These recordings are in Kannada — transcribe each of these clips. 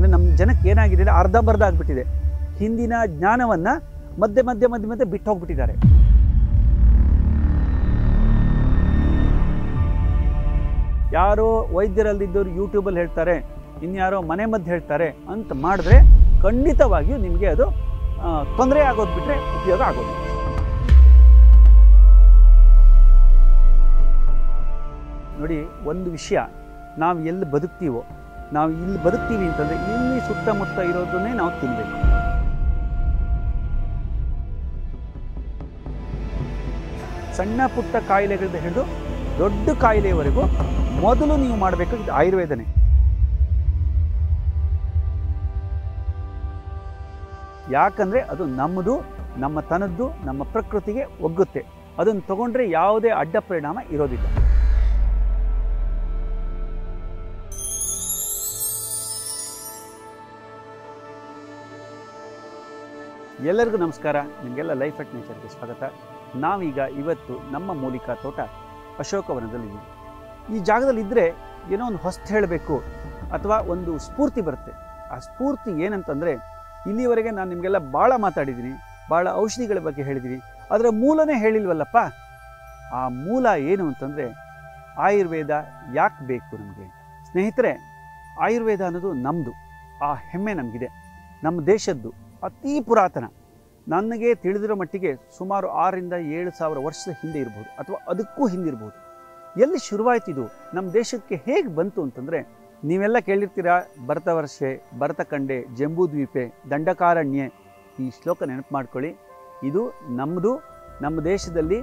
ಅಂದರೆ ನಮ್ಮ ಜನಕ್ಕೆ ಏನಾಗಿದೆ ಅಂದರೆ ಅರ್ಧಂಬರ್ಧ ಆಗಿಬಿಟ್ಟಿದೆ ಹಿಂದಿನ ಜ್ಞಾನವನ್ನು ಮಧ್ಯೆ ಮಧ್ಯೆ ಮಧ್ಯೆ ಮಧ್ಯೆ ಬಿಟ್ಟು ಹೋಗ್ಬಿಟ್ಟಿದ್ದಾರೆ ಯಾರೋ ವೈದ್ಯರಲ್ಲಿದ್ದವರು ಯೂಟ್ಯೂಬಲ್ಲಿ ಹೇಳ್ತಾರೆ ಇನ್ಯಾರೋ ಮನೆ ಮದ್ದು ಹೇಳ್ತಾರೆ ಅಂತ ಮಾಡಿದ್ರೆ ಖಂಡಿತವಾಗಿಯೂ ನಿಮಗೆ ಅದು ತೊಂದರೆ ಆಗೋದು ಬಿಟ್ಟರೆ ಉಪಯೋಗ ಆಗೋದು ನೋಡಿ ಒಂದು ವಿಷಯ ನಾವು ಎಲ್ಲಿ ಬದುಕ್ತೀವೋ ನಾವು ಇಲ್ಲಿ ಬದುಕ್ತೀವಿ ಅಂತಂದರೆ ಇಲ್ಲಿ ಸುತ್ತಮುತ್ತ ಇರೋದನ್ನೇ ನಾವು ತಿನ್ನಬೇಕು ಸಣ್ಣ ಪುಟ್ಟ ಕಾಯಿಲೆಗಳಿಂದ ಹಿಡಿದು ದೊಡ್ಡ ಕಾಯಿಲೆಯವರೆಗೂ ಮೊದಲು ನೀವು ಮಾಡಬೇಕು ಇದು ಆಯುರ್ವೇದನೇ ಯಾಕಂದರೆ ಅದು ನಮ್ಮದು ನಮ್ಮ ತನದ್ದು ನಮ್ಮ ಪ್ರಕೃತಿಗೆ ಒಗ್ಗುತ್ತೆ ಅದನ್ನು ತಗೊಂಡ್ರೆ ಯಾವುದೇ ಅಡ್ಡ ಪರಿಣಾಮ ಇರೋದಿಲ್ಲ ಎಲ್ಲರಿಗೂ ನಮಸ್ಕಾರ ನಿಮಗೆಲ್ಲ ಲೈಫ್ ಅಟ್ ನೇಚರ್ಗೆ ಸ್ವಾಗತ ನಾವೀಗ ಇವತ್ತು ನಮ್ಮ ಮೂಲಿಕಾ ತೋಟ ಅಶೋಕವನದಲ್ಲಿದ್ದೀವಿ ಈ ಜಾಗದಲ್ಲಿ ಇದ್ದರೆ ಏನೋ ಒಂದು ಹೊಸ್ತು ಹೇಳಬೇಕು ಅಥವಾ ಒಂದು ಸ್ಫೂರ್ತಿ ಬರುತ್ತೆ ಆ ಸ್ಫೂರ್ತಿ ಏನಂತಂದರೆ ಇಲ್ಲಿವರೆಗೆ ನಾನು ನಿಮಗೆಲ್ಲ ಭಾಳ ಮಾತಾಡಿದ್ದೀನಿ ಭಾಳ ಔಷಧಿಗಳ ಬಗ್ಗೆ ಹೇಳಿದ್ದೀನಿ ಅದರ ಮೂಲನೇ ಹೇಳಿಲ್ವಲ್ಲಪ್ಪ ಆ ಮೂಲ ಏನು ಅಂತಂದರೆ ಆಯುರ್ವೇದ ಯಾಕೆ ಬೇಕು ನಮಗೆ ಸ್ನೇಹಿತರೆ ಆಯುರ್ವೇದ ಅನ್ನೋದು ನಮ್ಮದು ಆ ಹೆಮ್ಮೆ ನಮಗಿದೆ ನಮ್ಮ ದೇಶದ್ದು ಅತೀ ಪುರಾತನ ನನಗೆ ತಿಳಿದಿರೋ ಮಟ್ಟಿಗೆ ಸುಮಾರು ಆರರಿಂದ ಏಳು ಸಾವಿರ ವರ್ಷದ ಹಿಂದೆ ಇರ್ಬೋದು ಅಥವಾ ಅದಕ್ಕೂ ಹಿಂದಿರ್ಬೋದು ಎಲ್ಲಿ ಶುರುವಾಯ್ತು ಇದು ನಮ್ಮ ದೇಶಕ್ಕೆ ಹೇಗೆ ಬಂತು ಅಂತಂದರೆ ನೀವೆಲ್ಲ ಕೇಳಿರ್ತೀರಾ ಭರತ ವರ್ಷೆ ಭರತ ಕಂಡೆ ಜಂಬೂದ್ವೀಪೆ ದಂಡಕಾರಣ್ಯೆ ಈ ಶ್ಲೋಕ ನೆನಪು ಮಾಡ್ಕೊಳ್ಳಿ ಇದು ನಮ್ಮದು ನಮ್ಮ ದೇಶದಲ್ಲಿ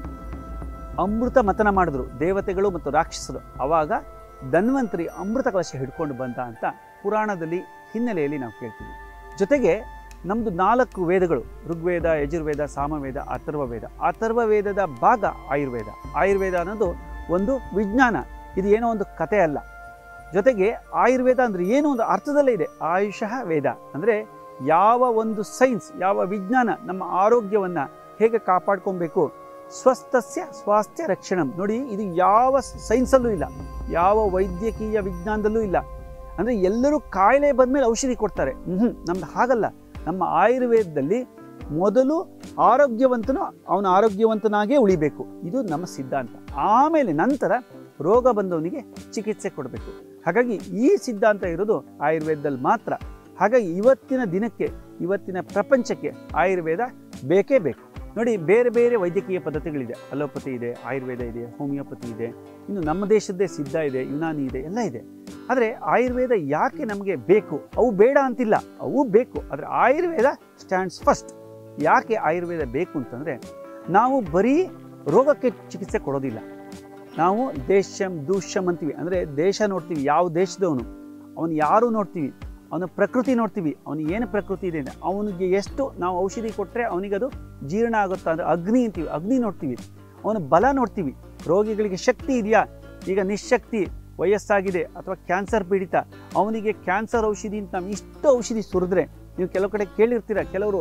ಅಮೃತ ಮತನ ಮಾಡಿದ್ರು ದೇವತೆಗಳು ಮತ್ತು ರಾಕ್ಷಸರು ಆವಾಗ ಧನ್ವಂತರಿ ಅಮೃತ ಕಲಶ ಹಿಡ್ಕೊಂಡು ಬಂದ ಅಂತ ಪುರಾಣದಲ್ಲಿ ಹಿನ್ನೆಲೆಯಲ್ಲಿ ನಾವು ಕೇಳ್ತೀವಿ ಜೊತೆಗೆ ನಮ್ಮದು ನಾಲ್ಕು ವೇದಗಳು ಋಗ್ವೇದ ಯಜುರ್ವೇದ ಸಾಮವೇದ ಅಥರ್ವ ವೇದ ಅಥರ್ವ ವೇದದ ಭಾಗ ಆಯುರ್ವೇದ ಆಯುರ್ವೇದ ಅನ್ನೋದು ಒಂದು ವಿಜ್ಞಾನ ಇದು ಏನೋ ಒಂದು ಕತೆ ಅಲ್ಲ ಜೊತೆಗೆ ಆಯುರ್ವೇದ ಅಂದರೆ ಏನೋ ಒಂದು ಅರ್ಥದಲ್ಲೇ ಇದೆ ಆಯುಷಃ ವೇದ ಅಂದರೆ ಯಾವ ಒಂದು ಸೈನ್ಸ್ ಯಾವ ವಿಜ್ಞಾನ ನಮ್ಮ ಆರೋಗ್ಯವನ್ನು ಹೇಗೆ ಕಾಪಾಡ್ಕೊಬೇಕು ಸ್ವಸ್ಥಸ್ಯ ಸ್ವಾಸ್ಥ್ಯ ರಕ್ಷಣಂ ನೋಡಿ ಇದು ಯಾವ ಸೈನ್ಸಲ್ಲೂ ಇಲ್ಲ ಯಾವ ವೈದ್ಯಕೀಯ ವಿಜ್ಞಾನದಲ್ಲೂ ಇಲ್ಲ ಅಂದರೆ ಎಲ್ಲರೂ ಕಾಯಿಲೆ ಬಂದಮೇಲೆ ಔಷಧಿ ಕೊಡ್ತಾರೆ ಹ್ಞೂ ನಮ್ದು ಹಾಗಲ್ಲ ನಮ್ಮ ಆಯುರ್ವೇದದಲ್ಲಿ ಮೊದಲು ಆರೋಗ್ಯವಂತನು ಅವನ ಆರೋಗ್ಯವಂತನಾಗೇ ಉಳಿಬೇಕು ಇದು ನಮ್ಮ ಸಿದ್ಧಾಂತ ಆಮೇಲೆ ನಂತರ ರೋಗ ಬಂದವನಿಗೆ ಚಿಕಿತ್ಸೆ ಕೊಡಬೇಕು ಹಾಗಾಗಿ ಈ ಸಿದ್ಧಾಂತ ಇರೋದು ಆಯುರ್ವೇದದಲ್ಲಿ ಮಾತ್ರ ಹಾಗಾಗಿ ಇವತ್ತಿನ ದಿನಕ್ಕೆ ಇವತ್ತಿನ ಪ್ರಪಂಚಕ್ಕೆ ಆಯುರ್ವೇದ ಬೇಕೇ ಬೇಕು ನೋಡಿ ಬೇರೆ ಬೇರೆ ವೈದ್ಯಕೀಯ ಪದ್ಧತಿಗಳಿದೆ ಅಲೋಪತಿ ಇದೆ ಆಯುರ್ವೇದ ಇದೆ ಹೋಮಿಯೋಪತಿ ಇದೆ ಇನ್ನು ನಮ್ಮ ದೇಶದ್ದೇ ಸಿದ್ಧ ಇದೆ ಯುನಾನಿ ಇದೆ ಎಲ್ಲ ಇದೆ ಆದರೆ ಆಯುರ್ವೇದ ಯಾಕೆ ನಮಗೆ ಬೇಕು ಅವು ಬೇಡ ಅಂತಿಲ್ಲ ಅವು ಬೇಕು ಆದರೆ ಆಯುರ್ವೇದ ಸ್ಟ್ಯಾಂಡ್ಸ್ ಫಸ್ಟ್ ಯಾಕೆ ಆಯುರ್ವೇದ ಬೇಕು ಅಂತಂದರೆ ನಾವು ಬರೀ ರೋಗಕ್ಕೆ ಚಿಕಿತ್ಸೆ ಕೊಡೋದಿಲ್ಲ ನಾವು ದೇಶಂ ದೂಷ್ಯಂ ಅಂತೀವಿ ಅಂದರೆ ದೇಶ ನೋಡ್ತೀವಿ ಯಾವ ದೇಶದವನು ಅವನು ಯಾರು ನೋಡ್ತೀವಿ ಅವನ ಪ್ರಕೃತಿ ನೋಡ್ತೀವಿ ಅವನಿಗೆ ಏನು ಪ್ರಕೃತಿ ಇದೆ ಅಂದರೆ ಅವನಿಗೆ ಎಷ್ಟು ನಾವು ಔಷಧಿ ಕೊಟ್ಟರೆ ಅವನಿಗೆ ಅದು ಜೀರ್ಣ ಆಗುತ್ತಾ ಅಂದರೆ ಅಗ್ನಿ ಅಂತೀವಿ ಅಗ್ನಿ ನೋಡ್ತೀವಿ ಅವನ ಬಲ ನೋಡ್ತೀವಿ ರೋಗಿಗಳಿಗೆ ಶಕ್ತಿ ಇದೆಯಾ ಈಗ ನಿಶಕ್ತಿ ವಯಸ್ಸಾಗಿದೆ ಅಥವಾ ಕ್ಯಾನ್ಸರ್ ಪೀಡಿತ ಅವನಿಗೆ ಕ್ಯಾನ್ಸರ್ ಔಷಧಿ ಅಂತ ನಾವು ಇಷ್ಟು ಔಷಧಿ ಸುರಿದ್ರೆ ನೀವು ಕೆಲವು ಕಡೆ ಕೇಳಿರ್ತೀರ ಕೆಲವರು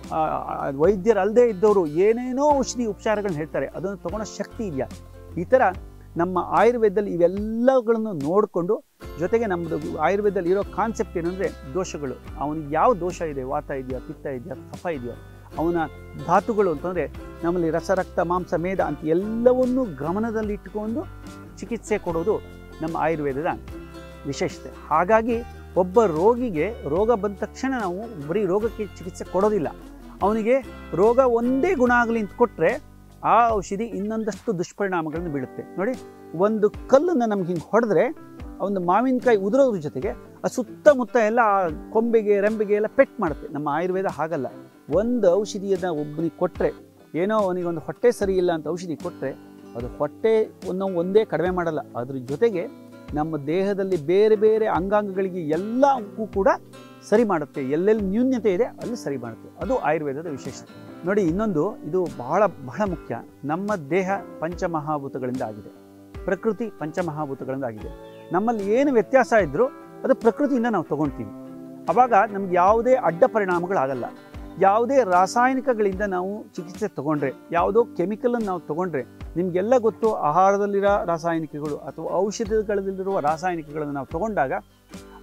ವೈದ್ಯರು ಅಲ್ಲದೆ ಇದ್ದವರು ಏನೇನೋ ಔಷಧಿ ಉಪಚಾರಗಳನ್ನ ಹೇಳ್ತಾರೆ ಅದನ್ನು ತಗೊಳ್ಳೋ ಶಕ್ತಿ ಇದೆಯಾ ಈ ಥರ ನಮ್ಮ ಆಯುರ್ವೇದದಲ್ಲಿ ಇವೆಲ್ಲಗಳನ್ನು ನೋಡಿಕೊಂಡು ಜೊತೆಗೆ ನಮ್ಮದು ಆಯುರ್ವೇದದಲ್ಲಿ ಇರೋ ಕಾನ್ಸೆಪ್ಟ್ ಏನಂದರೆ ದೋಷಗಳು ಅವನಿಗೆ ಯಾವ ದೋಷ ಇದೆ ವಾತ ಇದೆಯಾ ಪಿತ್ತ ಇದೆಯಾ ಕಫ ಇದೆಯಾ ಅವನ ಧಾತುಗಳು ಅಂತಂದರೆ ನಮ್ಮಲ್ಲಿ ರಸ ರಕ್ತ ಮಾಂಸ ಮೇದ ಅಂತ ಎಲ್ಲವನ್ನೂ ಗಮನದಲ್ಲಿಟ್ಟುಕೊಂಡು ಚಿಕಿತ್ಸೆ ಕೊಡೋದು ನಮ್ಮ ಆಯುರ್ವೇದದ ವಿಶೇಷತೆ ಹಾಗಾಗಿ ಒಬ್ಬ ರೋಗಿಗೆ ರೋಗ ಬಂದ ತಕ್ಷಣ ನಾವು ಬರೀ ರೋಗಕ್ಕೆ ಚಿಕಿತ್ಸೆ ಕೊಡೋದಿಲ್ಲ ಅವನಿಗೆ ರೋಗ ಒಂದೇ ಗುಣ ಆಗಲಿ ಅಂತ ಕೊಟ್ಟರೆ ಆ ಔಷಧಿ ಇನ್ನೊಂದಷ್ಟು ದುಷ್ಪರಿಣಾಮಗಳನ್ನು ಬೀಳುತ್ತೆ ನೋಡಿ ಒಂದು ಕಲ್ಲನ್ನು ನಮ್ಗೆ ಹಿಂಗೆ ಹೊಡೆದ್ರೆ ಒಂದು ಮಾವಿನಕಾಯಿ ಉದುರೋದ್ರ ಜೊತೆಗೆ ಆ ಸುತ್ತಮುತ್ತ ಎಲ್ಲ ಆ ಕೊಂಬೆಗೆ ರೆಂಬೆಗೆ ಎಲ್ಲ ಪೆಟ್ ಮಾಡುತ್ತೆ ನಮ್ಮ ಆಯುರ್ವೇದ ಹಾಗಲ್ಲ ಒಂದು ಔಷಧಿಯನ್ನು ಒಬ್ಬನಿಗೆ ಕೊಟ್ಟರೆ ಏನೋ ಅವನಿಗೆ ಒಂದು ಹೊಟ್ಟೆ ಸರಿ ಇಲ್ಲ ಅಂತ ಔಷಧಿ ಕೊಟ್ಟರೆ ಅದು ಹೊಟ್ಟೆ ಒಂದು ಒಂದೇ ಕಡಿಮೆ ಮಾಡಲ್ಲ ಅದ್ರ ಜೊತೆಗೆ ನಮ್ಮ ದೇಹದಲ್ಲಿ ಬೇರೆ ಬೇರೆ ಅಂಗಾಂಗಗಳಿಗೆ ಎಲ್ಲಕ್ಕೂ ಕೂಡ ಸರಿ ಮಾಡುತ್ತೆ ಎಲ್ಲೆಲ್ಲಿ ನ್ಯೂನ್ಯತೆ ಇದೆ ಅಲ್ಲಿ ಸರಿ ಮಾಡುತ್ತೆ ಅದು ಆಯುರ್ವೇದದ ವಿಶೇಷತೆ ನೋಡಿ ಇನ್ನೊಂದು ಇದು ಬಹಳ ಬಹಳ ಮುಖ್ಯ ನಮ್ಮ ದೇಹ ಪಂಚಮಹಾಭೂತಗಳಿಂದ ಆಗಿದೆ ಪ್ರಕೃತಿ ಪಂಚಮಹಾಭೂತಗಳಿಂದ ಆಗಿದೆ ನಮ್ಮಲ್ಲಿ ಏನು ವ್ಯತ್ಯಾಸ ಇದ್ದರೂ ಅದು ಪ್ರಕೃತಿಯಿಂದ ನಾವು ತಗೊಳ್ತೀವಿ ಆವಾಗ ನಮ್ಗೆ ಯಾವುದೇ ಅಡ್ಡ ಪರಿಣಾಮಗಳಾಗಲ್ಲ ಯಾವುದೇ ರಾಸಾಯನಿಕಗಳಿಂದ ನಾವು ಚಿಕಿತ್ಸೆ ತಗೊಂಡ್ರೆ ಯಾವುದೋ ಕೆಮಿಕಲನ್ನು ನಾವು ತಗೊಂಡ್ರೆ ನಿಮಗೆಲ್ಲ ಗೊತ್ತು ಆಹಾರದಲ್ಲಿರೋ ರಾಸಾಯನಿಕಗಳು ಅಥವಾ ಔಷಧಗಳಲ್ಲಿರುವ ರಾಸಾಯನಿಕಗಳನ್ನು ನಾವು ತಗೊಂಡಾಗ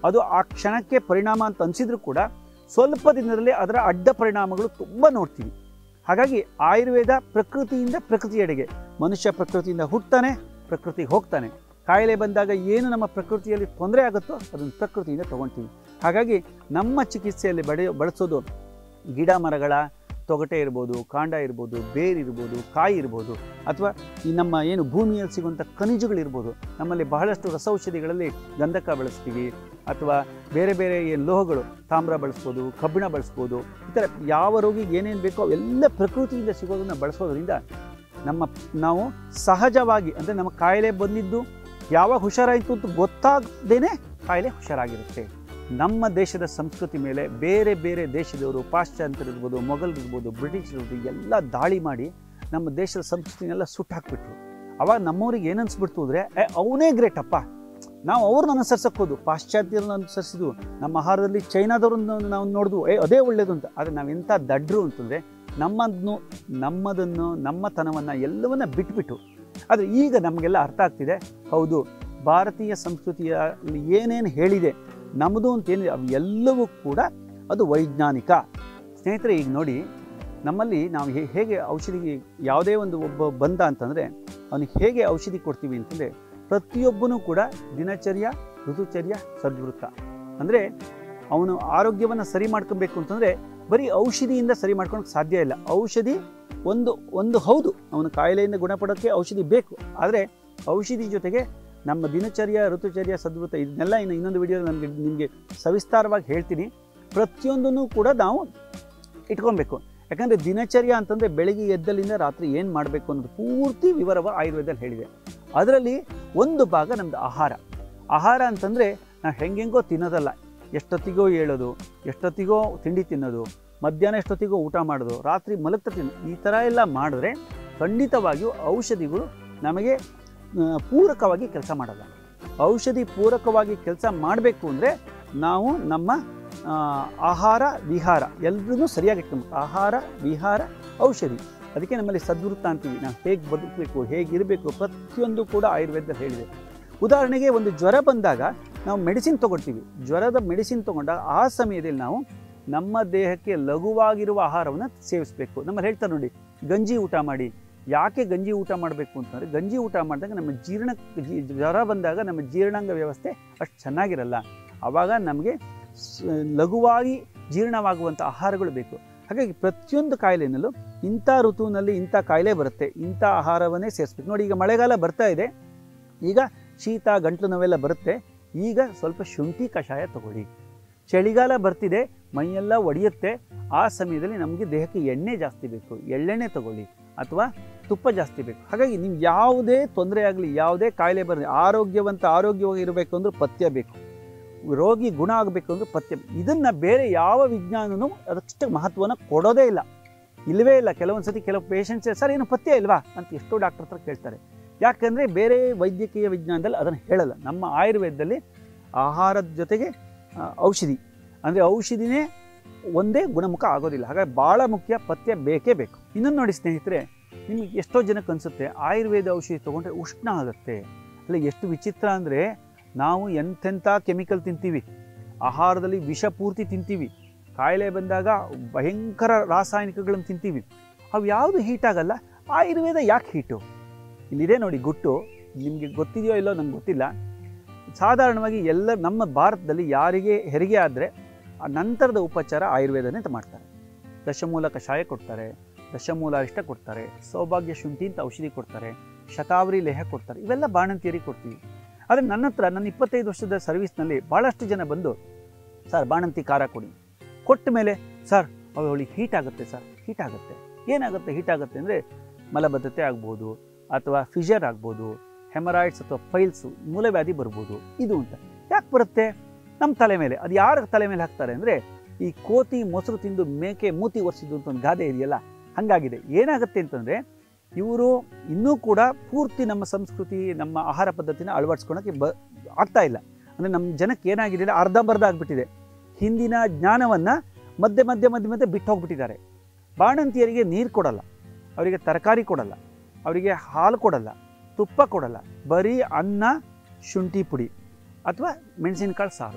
ಅದು ಆ ಕ್ಷಣಕ್ಕೆ ಪರಿಣಾಮ ಅಂತ ಅನಿಸಿದ್ರು ಕೂಡ ಸ್ವಲ್ಪ ದಿನದಲ್ಲಿ ಅದರ ಅಡ್ಡ ಪರಿಣಾಮಗಳು ತುಂಬ ನೋಡ್ತೀವಿ ಹಾಗಾಗಿ ಆಯುರ್ವೇದ ಪ್ರಕೃತಿಯಿಂದ ಪ್ರಕೃತಿಯೆಡೆಗೆ ಮನುಷ್ಯ ಪ್ರಕೃತಿಯಿಂದ ಹುಟ್ತಾನೆ ಪ್ರಕೃತಿಗೆ ಹೋಗ್ತಾನೆ ಕಾಯಿಲೆ ಬಂದಾಗ ಏನು ನಮ್ಮ ಪ್ರಕೃತಿಯಲ್ಲಿ ತೊಂದರೆ ಆಗುತ್ತೋ ಅದನ್ನು ಪ್ರಕೃತಿಯಿಂದ ತೊಗೊಳ್ತೀವಿ ಹಾಗಾಗಿ ನಮ್ಮ ಚಿಕಿತ್ಸೆಯಲ್ಲಿ ಬಡೆ ಬಳಸೋದು ಗಿಡ ಮರಗಳ ತೊಗಟೆ ಇರ್ಬೋದು ಕಾಂಡ ಇರ್ಬೋದು ಬೇರು ಇರ್ಬೋದು ಕಾಯಿ ಇರ್ಬೋದು ಅಥವಾ ಈ ನಮ್ಮ ಏನು ಭೂಮಿಯಲ್ಲಿ ಸಿಗುವಂಥ ಖನಿಜಗಳಿರ್ಬೋದು ನಮ್ಮಲ್ಲಿ ಬಹಳಷ್ಟು ರಸೌಷಧಿಗಳಲ್ಲಿ ಗಂಧಕ ಬಳಸ್ತೀವಿ ಅಥವಾ ಬೇರೆ ಬೇರೆ ಏನು ಲೋಹಗಳು ತಾಮ್ರ ಬಳಸ್ಬೋದು ಕಬ್ಬಿಣ ಬಳಸ್ಬೋದು ಈ ಥರ ಯಾವ ರೋಗಿಗೆ ಏನೇನು ಬೇಕೋ ಅವೆಲ್ಲ ಪ್ರಕೃತಿಯಿಂದ ಸಿಗೋದನ್ನು ಬಳಸೋದ್ರಿಂದ ನಮ್ಮ ನಾವು ಸಹಜವಾಗಿ ಅಂದರೆ ನಮ್ಮ ಕಾಯಿಲೆ ಬಂದಿದ್ದು ಯಾವಾಗ ಹುಷಾರಾಯಿತು ಅಂತ ಗೊತ್ತಾಗದೇನೆ ಕಾಯಿಲೆ ಹುಷಾರಾಗಿರುತ್ತೆ ನಮ್ಮ ದೇಶದ ಸಂಸ್ಕೃತಿ ಮೇಲೆ ಬೇರೆ ಬೇರೆ ದೇಶದವರು ಪಾಶ್ಚಾತ್ಯರಿರ್ಬೋದು ಮೊಘಲರಿರ್ಬೋದು ಬ್ರಿಟಿಷರಿರ್ಬೋದು ಎಲ್ಲ ದಾಳಿ ಮಾಡಿ ನಮ್ಮ ದೇಶದ ಸಂಸ್ಕೃತಿನೆಲ್ಲ ಸುಟ್ಟಾಕ್ಬಿಟ್ರು ಅವಾಗ ನಮ್ಮವ್ರಿಗೆ ಏನು ಅನ್ಸ್ಬಿಡ್ತು ಅಂದರೆ ಏ ಅವನೇ ಗ್ರೇಟ್ ಅಪ್ಪ ನಾವು ಅವ್ರನ್ನ ಅನುಸರಿಸಕ್ಕೋದು ಪಾಶ್ಚಾತ್ಯರನ್ನ ಅನುಸರಿಸಿದ್ವು ನಮ್ಮ ಆಹಾರದಲ್ಲಿ ಚೈನಾದವ್ರನ್ನ ನಾವು ನೋಡಿದ್ವು ಏ ಅದೇ ಒಳ್ಳೇದು ಅಂತ ಆದರೆ ನಾವೆಂಥ ದಡ್ರು ಅಂತಂದರೆ ನಮ್ಮದನ್ನು ನಮ್ಮದನ್ನು ನಮ್ಮತನವನ್ನು ಎಲ್ಲವನ್ನ ಬಿಟ್ಬಿಟ್ಟು ಆದರೆ ಈಗ ನಮಗೆಲ್ಲ ಅರ್ಥ ಆಗ್ತಿದೆ ಹೌದು ಭಾರತೀಯ ಸಂಸ್ಕೃತಿಯಲ್ಲಿ ಏನೇನು ಹೇಳಿದೆ ನಮ್ಮದು ಅಂತ ಏನಿದೆ ಅವು ಎಲ್ಲವೂ ಕೂಡ ಅದು ವೈಜ್ಞಾನಿಕ ಸ್ನೇಹಿತರೆ ಈಗ ನೋಡಿ ನಮ್ಮಲ್ಲಿ ನಾವು ಹೇ- ಹೇಗೆ ಔಷಧಿಗೆ ಯಾವುದೇ ಒಂದು ಒಬ್ಬ ಬಂದ ಅಂತಂದರೆ ಅವನಿಗೆ ಹೇಗೆ ಔಷಧಿ ಕೊಡ್ತೀವಿ ಅಂತಂದರೆ ಪ್ರತಿಯೊಬ್ಬನೂ ಕೂಡ ದಿನಚರ್ಯ ಋತುಚರ್ಯ ಸದ್ವೃತ್ತ ಅಂದರೆ ಅವನು ಆರೋಗ್ಯವನ್ನು ಸರಿ ಮಾಡ್ಕೊಬೇಕು ಅಂತಂದರೆ ಬರೀ ಔಷಧಿಯಿಂದ ಸರಿ ಮಾಡ್ಕೊಳಕ್ಕೆ ಸಾಧ್ಯ ಇಲ್ಲ ಔಷಧಿ ಒಂದು ಒಂದು ಹೌದು ಅವನ ಕಾಯಿಲೆಯಿಂದ ಗುಣಪಡೋಕ್ಕೆ ಔಷಧಿ ಬೇಕು ಆದರೆ ಔಷಧಿ ಜೊತೆಗೆ ನಮ್ಮ ದಿನಚರ್ಯ ಋತುಚರ್ಯ ಸದ್ವೃತ್ತ ಇದನ್ನೆಲ್ಲ ಇನ್ನು ಇನ್ನೊಂದು ವಿಡಿಯೋ ನನಗೆ ನಿಮಗೆ ಸವಿಸ್ತಾರವಾಗಿ ಹೇಳ್ತೀನಿ ಪ್ರತಿಯೊಂದನ್ನು ಕೂಡ ನಾವು ಇಟ್ಕೊಬೇಕು ಯಾಕಂದರೆ ದಿನಚರ್ಯ ಅಂತಂದರೆ ಬೆಳಿಗ್ಗೆ ಎದ್ದಲ್ಲಿಂದ ರಾತ್ರಿ ಏನು ಮಾಡಬೇಕು ಅನ್ನೋದು ಪೂರ್ತಿ ವಿವರವ ಆಯುರ್ವೇದದಲ್ಲಿ ಹೇಳಿದೆ ಅದರಲ್ಲಿ ಒಂದು ಭಾಗ ನಮ್ಮದು ಆಹಾರ ಆಹಾರ ಅಂತಂದರೆ ನಾವು ಹೆಂಗೆಂಗೋ ತಿನ್ನೋದಲ್ಲ ಎಷ್ಟೊತ್ತಿಗೋ ಹೇಳೋದು ಎಷ್ಟೊತ್ತಿಗೋ ತಿಂಡಿ ತಿನ್ನೋದು ಮಧ್ಯಾಹ್ನ ಎಷ್ಟೊತ್ತಿಗೋ ಊಟ ಮಾಡೋದು ರಾತ್ರಿ ಮಲಗ್ತಾ ತಿನ್ನೋದು ಈ ಥರ ಎಲ್ಲ ಮಾಡಿದ್ರೆ ಖಂಡಿತವಾಗಿಯೂ ಔಷಧಿಗಳು ನಮಗೆ ಆ, ಪೂರಕವಾಗಿ ಕೆಲಸ ಮಾಡಲ್ಲ ಔಷಧಿ ಪೂರಕವಾಗಿ ಕೆಲಸ ಮಾಡಬೇಕು ಅಂದರೆ ನಾವು ನಮ್ಮ ಆ, ಆಹಾರ ವಿಹಾರ ಎಲ್ಲರೂ ಸರಿಯಾಗಿ ಇಟ್ಕೊಬೇಕು ಆಹಾರ ವಿಹಾರ ಔಷಧಿ ಅದಕ್ಕೆ ನಮ್ಮಲ್ಲಿ ಸದ್ವೃತ್ತ ಅಂತೀವಿ ನಾವು ಹೇಗೆ ಬದುಕಬೇಕು ಹೇಗಿರಬೇಕು ಪ್ರತಿಯೊಂದು ಕೂಡ ಆಯುರ್ವೇದದಲ್ಲಿ ಹೇಳಿದೆ ಉದಾಹರಣೆಗೆ ಒಂದು ಜ್ವರ ಬಂದಾಗ ನಾವು ಮೆಡಿಸಿನ್ ತೊಗೊಳ್ತೀವಿ ಜ್ವರದ ಮೆಡಿಸಿನ್ ತೊಗೊಂಡಾಗ ಆ ಸಮಯದಲ್ಲಿ ನಾವು ನಮ್ಮ ದೇಹಕ್ಕೆ ಲಘುವಾಗಿರುವ ಆಹಾರವನ್ನು ಸೇವಿಸಬೇಕು ನಮ್ಮಲ್ಲಿ ಹೇಳ್ತಾರೆ ನೋಡಿ ಗಂಜಿ ಊಟ ಮಾಡಿ ಯಾಕೆ ಗಂಜಿ ಊಟ ಮಾಡಬೇಕು ಅಂತಂದರೆ ಗಂಜಿ ಊಟ ಮಾಡಿದಾಗ ನಮ್ಮ ಜೀರ್ಣ ಜಿ- ಜ್ವರ ಬಂದಾಗ ನಮ್ಮ ಜೀರ್ಣಾಂಗ ವ್ಯವಸ್ಥೆ ಅಷ್ಟು ಚೆನ್ನಾಗಿರಲ್ಲ ಆವಾಗ ನಮಗೆ ಸ್- ಲಘುವಾಗಿ ಜೀರ್ಣವಾಗುವಂಥ ಆಹಾರಗಳು ಬೇಕು ಹಾಗಾಗಿ ಪ್ರತಿಯೊಂದು ಕಾಯಿಲೆನಲ್ಲೂ ಇಂಥ ಋತುವಿನಲ್ಲಿ ಇಂಥ ಕಾಯಿಲೆ ಬರುತ್ತೆ ಇಂಥ ಆಹಾರವನ್ನೇ ಸೇರಿಸ್ಬೇಕು ನೋಡಿ ಈಗ ಮಳೆಗಾಲ ಬರ್ತಾ ಇದೆ ಈಗ ಶೀತ ಗಂಟಲು ನೋವೆಲ್ಲ ಬರುತ್ತೆ ಈಗ ಸ್ವಲ್ಪ ಶುಂಠಿ ಕಷಾಯ ತಗೊಳ್ಳಿ ಚಳಿಗಾಲ ಬರ್ತಿದೆ ಮೈಯೆಲ್ಲ ಒಡೆಯುತ್ತೆ ಆ ಸಮಯದಲ್ಲಿ ನಮಗೆ ದೇಹಕ್ಕೆ ಎಣ್ಣೆ ಜಾಸ್ತಿ ಬೇಕು ಎಳ್ಳೆಣ್ಣೆ ತಗೊಳ್ಳಿ ಅಥವಾ ತುಪ್ಪ ಜಾಸ್ತಿ ಬೇಕು ಹಾಗಾಗಿ ನೀವು ಯಾವುದೇ ತೊಂದರೆ ಆಗಲಿ ಯಾವುದೇ ಕಾಯಿಲೆ ಬರಲಿ ಆರೋಗ್ಯವಂತ ಆರೋಗ್ಯವಾಗಿ ಇರಬೇಕು ಅಂದ್ರೆ ಪಥ್ಯ ಬೇಕು ರೋಗಿ ಗುಣ ಆಗಬೇಕು ಅಂದ್ರೆ ಪಥ್ಯ ಇದನ್ನು ಬೇರೆ ಯಾವ ವಿಜ್ಞಾನನೂ ಅದಕ್ಕೆ ಮಹತ್ವನ ಕೊಡೋದೇ ಇಲ್ಲ ಇಲ್ಲವೇ ಇಲ್ಲ ಕೆಲವೊಂದು ಸತಿ ಕೆಲವು ಪೇಷಂಟ್ಸ್ ಸರ್ ಏನು ಪಥ್ಯ ಇಲ್ವಾ ಅಂತ ಎಷ್ಟೋ ಡಾಕ್ಟರ್ ಹತ್ರ ಕೇಳ್ತಾರೆ ಯಾಕಂದರೆ ಬೇರೆ ವೈದ್ಯಕೀಯ ವಿಜ್ಞಾನದಲ್ಲಿ ಅದನ್ನು ಹೇಳಲ್ಲ ನಮ್ಮ ಆಯುರ್ವೇದದಲ್ಲಿ ಆಹಾರದ ಜೊತೆಗೆ ಆ, ಔಷಧಿ ಅಂದರೆ ಔಷಧಿನೇ ಒಂದೇ ಗುಣಮುಖ ಆಗೋದಿಲ್ಲ ಹಾಗಾಗಿ ಭಾಳ ಮುಖ್ಯ ಪಥ್ಯ ಬೇಕೇ ಬೇಕು ಇನ್ನೊಂದು ನೋಡಿ ಸ್ನೇಹಿತರೆ ನಿಮಗೆ ಎಷ್ಟೋ ಜನಕ್ಕೆ ಅನಿಸುತ್ತೆ ಆಯುರ್ವೇದ ಔಷಧಿ ತೊಗೊಂಡ್ರೆ ಉಷ್ಣ ಆಗುತ್ತೆ ಅಲ್ಲ ಎಷ್ಟು ವಿಚಿತ್ರ ಅಂದರೆ ನಾವು ಎಂತೆಂಥ ಕೆಮಿಕಲ್ ತಿಂತೀವಿ ಆಹಾರದಲ್ಲಿ ವಿಷ ಪೂರ್ತಿ ತಿಂತೀವಿ ಕಾಯಿಲೆ ಬಂದಾಗ ಭಯಂಕರ ರಾಸಾಯನಿಕಗಳನ್ನು ತಿಂತೀವಿ ಅವು ಯಾವುದು ಹೀಟ್ ಆಗಲ್ಲ ಆಯುರ್ವೇದ ಯಾಕೆ ಹೀಟು ಇಲ್ಲಿದೆ ನೋಡಿ ಗುಟ್ಟು ನಿಮಗೆ ಗೊತ್ತಿದೆಯೋ ಇಲ್ಲೋ ನಂಗೆ ಗೊತ್ತಿಲ್ಲ ಸಾಧಾರಣವಾಗಿ ಎಲ್ಲ ನಮ್ಮ ಭಾರತದಲ್ಲಿ ಯಾರಿಗೆ ಹೆರಿಗೆ ಆದರೆ ಆ ನಂತರದ ಉಪಚಾರ ಆಯುರ್ವೇದನೇ ಅಂತ ಮಾಡ್ತಾರೆ ದಶಮೂಲ ಕಷಾಯ ಕೊಡ್ತಾರೆ ದಶಮೂಲ ಅರಿಷ್ಟ ಕೊಡ್ತಾರೆ ಸೌಭಾಗ್ಯ ಶುಂಠಿ ಅಂತ ಔಷಧಿ ಕೊಡ್ತಾರೆ ಶತಾವರಿ ಲೇಹ ಕೊಡ್ತಾರೆ ಇವೆಲ್ಲ ಬಾಣಂತಿಯರಿಗೆ ಕೊಡ್ತೀವಿ ಆದರೆ ನನ್ನ ಹತ್ರ ನನ್ನ ಇಪ್ಪತ್ತೈದು ವರ್ಷದ ಸರ್ವಿಸ್ನಲ್ಲಿ ಭಾಳಷ್ಟು ಜನ ಬಂದು ಸರ್ ಬಾಣಂತಿ ಖಾರ ಕೊಡಿ ಕೊಟ್ಟ ಮೇಲೆ ಸರ್ ಅವಳಿಗೆ ಹೀಟ್ ಆಗುತ್ತೆ ಸರ್ ಹೀಟ್ ಆಗುತ್ತೆ ಏನಾಗುತ್ತೆ ಹೀಟ್ ಆಗುತ್ತೆ ಅಂದರೆ ಮಲಬದ್ಧತೆ ಆಗ್ಬೋದು ಅಥವಾ ಫಿಷರ್ ಆಗ್ಬೋದು ಹೆಮರಾಯ್ಡ್ಸ್ ಅಥವಾ ಫೈಲ್ಸು ಮೂಲವ್ಯಾಧಿ ಬರ್ಬೋದು ಇದು ಅಂತ ಯಾಕೆ ಬರುತ್ತೆ ನಮ್ಮ ತಲೆ ಮೇಲೆ ಅದು ಯಾರ ತಲೆ ಮೇಲೆ ಹಾಕ್ತಾರೆ ಅಂದರೆ ಈ ಕೋತಿ ಮೊಸರು ತಿಂದು ಮೇಕೆ ಮೂತಿ ಒರೆಸಿದ್ದು ಅಂತ ಒಂದು ಗಾದೆ ಇದೆಯಲ್ಲ ಹಾಗಾಗಿದೆ ಏನಾಗುತ್ತೆ ಅಂತಂದರೆ ಇವರು ಇನ್ನೂ ಕೂಡ ಪೂರ್ತಿ ನಮ್ಮ ಸಂಸ್ಕೃತಿ ನಮ್ಮ ಆಹಾರ ಪದ್ಧತಿನ ಅಳವಡಿಸ್ಕೊಳಕ್ಕೆ ಬ ಆಗ್ತಾ ಇಲ್ಲ ಅಂದರೆ ನಮ್ಮ ಜನಕ್ಕೆ ಏನಾಗಿದೆ ಅರ್ಧಂಬರ್ಧ ಆಗಿಬಿಟ್ಟಿದೆ ಹಿಂದಿನ ಜ್ಞಾನವನ್ನು ಮಧ್ಯೆ ಮಧ್ಯೆ ಮಧ್ಯೆ ಮಧ್ಯೆ ಬಿಟ್ಟು ಹೋಗ್ಬಿಟ್ಟಿದ್ದಾರೆ ಬಾಣಂತಿಯರಿಗೆ ನೀರು ಕೊಡಲ್ಲ ಅವರಿಗೆ ತರಕಾರಿ ಕೊಡಲ್ಲ ಅವರಿಗೆ ಹಾಲು ಕೊಡಲ್ಲ ತುಪ್ಪ ಕೊಡಲ್ಲ ಬರೀ ಅನ್ನ ಶುಂಠಿ ಪುಡಿ ಅಥವಾ ಮೆಣಸಿನಕಾಳು ಸಾರು